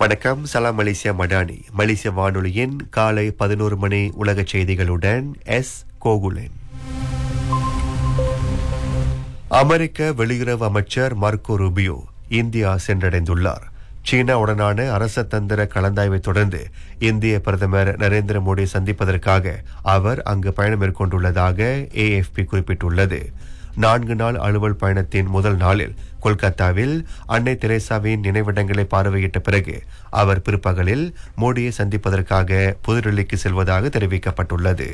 வணக்கம் சலாம் மலேசியா மடானி மலேசிய வானொலியின் காலை பதினோரு மணி உலக செய்திகளுடன் எஸ் கோகுலன் அமெரிக்க வெளியுறவு அமைச்சர் மார்க்கோ ரூபியோ இந்தியா சென்றடைந்துள்ளார் சீனாவுடனான அரச தந்திர கலந்தாய்வை தொடர்ந்து இந்திய பிரதமர் நரேந்திர மோடி சந்திப்பதற்காக அவர் அங்கு பயணம் மேற்கொண்டுள்ளதாக ஏஎஃப்பி குறிப்பிட்டுள்ளது நான்கு நாள் அலுவல் பயணத்தின் முதல் நாளில் கொல்கத்தாவில் அன்னை தெரேசாவின் நினைவிடங்களை பார்வையிட்ட பிறகு அவர் பிற்பகலில் மோடியை சந்திப்பதற்காக புதுடெல்லிக்கு செல்வதாக தெரிவிக்கப்பட்டுள்ளது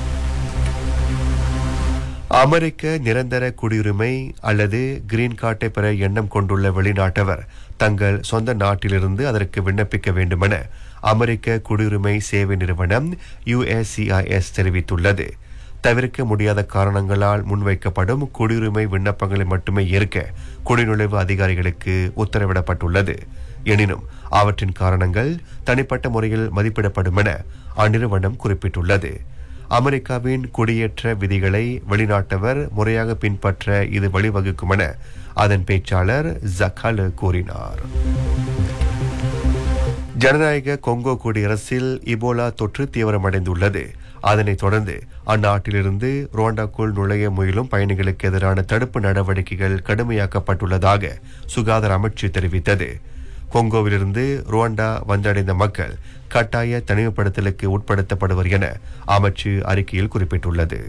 அமெரிக்க நிரந்தர குடியுரிமை அல்லது கிரீன் கார்டை பெற எண்ணம் கொண்டுள்ள வெளிநாட்டவர் தங்கள் சொந்த நாட்டிலிருந்து அதற்கு விண்ணப்பிக்க வேண்டுமென அமெரிக்க குடியுரிமை சேவை நிறுவனம் யுஎஸ்சிஐஎஸ் தெரிவித்துள்ளது தவிர்க்க முடியாத காரணங்களால் முன்வைக்கப்படும் குடியுரிமை விண்ணப்பங்களை மட்டுமே ஏற்க குடிநுழைவு அதிகாரிகளுக்கு உத்தரவிடப்பட்டுள்ளது எனினும் அவற்றின் காரணங்கள் தனிப்பட்ட முறையில் மதிப்பிடப்படும் என அந்நிறுவனம் குறிப்பிட்டுள்ளது அமெரிக்காவின் குடியேற்ற விதிகளை வெளிநாட்டவர் முறையாக பின்பற்ற இது வழிவகுக்கும் என அதன் பேச்சாளர் ஜக்காலு கூறினார் ஜனநாயக கொங்கோ குடியரசில் இபோலா தொற்று தீவிரமடைந்துள்ளது அதனைத் தொடர்ந்து அந்நாட்டிலிருந்து ருவாண்டாக்குள் நுழைய முயலும் பயணிகளுக்கு எதிரான தடுப்பு நடவடிக்கைகள் கடுமையாக்கப்பட்டுள்ளதாக சுகாதார அமைச்சு தெரிவித்தது கொங்கோவிலிருந்து ருவாண்டா வந்தடைந்த மக்கள் கட்டாய தனிமைப்படுத்தலுக்கு உட்படுத்தப்படுவர் என அமைச்சு அறிக்கையில் குறிப்பிட்டுள்ளது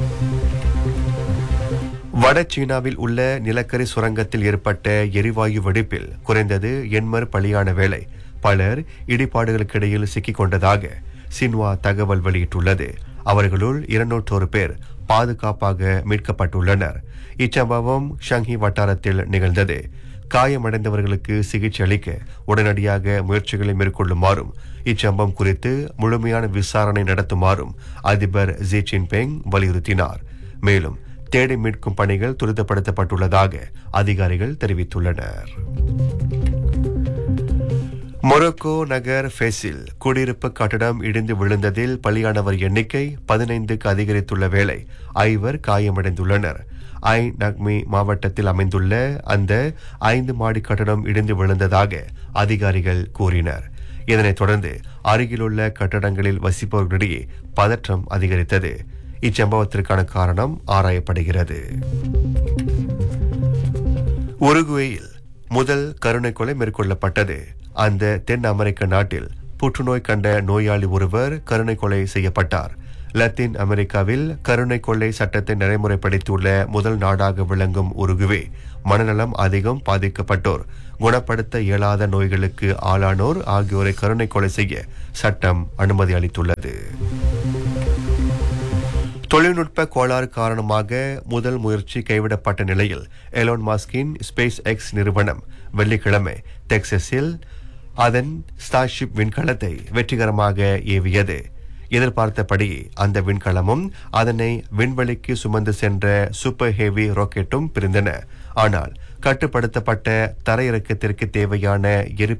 வட சீனாவில் உள்ள நிலக்கரி சுரங்கத்தில் ஏற்பட்ட எரிவாயு வெடிப்பில் குறைந்தது எண்மர் பலியான வேளை பலர் இடிபாடுகளுக்கிடையில் சிக்கிக் கொண்டதாக சின்வா தகவல் வெளியிட்டுள்ளது அவர்களுள் இருநூற்றோரு பேர் பாதுகாப்பாக மீட்கப்பட்டுள்ளனர் இச்சம்பவம் ஷங்கி வட்டாரத்தில் நிகழ்ந்தது காயமடைந்தவர்களுக்கு சிகிச்சை அளிக்க உடனடியாக முயற்சிகளை மேற்கொள்ளுமாறும் இச்சம்பவம் குறித்து முழுமையான விசாரணை நடத்துமாறும் அதிபர் ஜி ஜின்பிங் வலியுறுத்தினார் மேலும் தேடி மீட்கும் பணிகள் துரிதப்படுத்தப்பட்டுள்ளதாக அதிகாரிகள் தெரிவித்துள்ளனர் மொரோக்கோ நகர் ஃபெசில் குடியிருப்பு கட்டடம் இடிந்து விழுந்ததில் பலியானவர் எண்ணிக்கை பதினைந்துக்கு அதிகரித்துள்ள வேளை ஐவர் காயமடைந்துள்ளனர் ஐ நக்மி மாவட்டத்தில் அமைந்துள்ள அந்த ஐந்து மாடி கட்டடம் இடிந்து விழுந்ததாக அதிகாரிகள் கூறினர் இதனைத் தொடர்ந்து அருகிலுள்ள கட்டடங்களில் வசிப்பவர்களிடையே பதற்றம் அதிகரித்தது இச்சம்பவத்திற்கான காரணம் ஆராயப்படுகிறது உருகுவேயில் முதல் கருணை கொலை மேற்கொள்ளப்பட்டது அந்த தென் அமெரிக்க நாட்டில் புற்றுநோய் கண்ட நோயாளி ஒருவர் கருணை கொலை செய்யப்பட்டார் லத்தீன் அமெரிக்காவில் கருணை கொள்ளை சட்டத்தை நடைமுறைப்படுத்தியுள்ள முதல் நாடாக விளங்கும் உருகுவே மனநலம் அதிகம் பாதிக்கப்பட்டோர் குணப்படுத்த இயலாத நோய்களுக்கு ஆளானோர் ஆகியோரை கருணை கொலை செய்ய சட்டம் அனுமதி அளித்துள்ளது தொழில்நுட்ப கோளாறு காரணமாக முதல் முயற்சி கைவிடப்பட்ட நிலையில் எலோன் மாஸ்கின் ஸ்பேஸ் எக்ஸ் நிறுவனம் வெள்ளிக்கிழமை டெக்சஸில் அதன் ஸ்டார்ஷிப் விண்கலத்தை வெற்றிகரமாக ஏவியது எதிர்பார்த்தபடி அந்த விண்கலமும் அதனை விண்வெளிக்கு சுமந்து சென்ற சூப்பர் ஹெவி ராக்கெட்டும் பிரிந்தன ஆனால் கட்டுப்படுத்தப்பட்ட தரையிறக்கத்திற்கு தேவையான எரி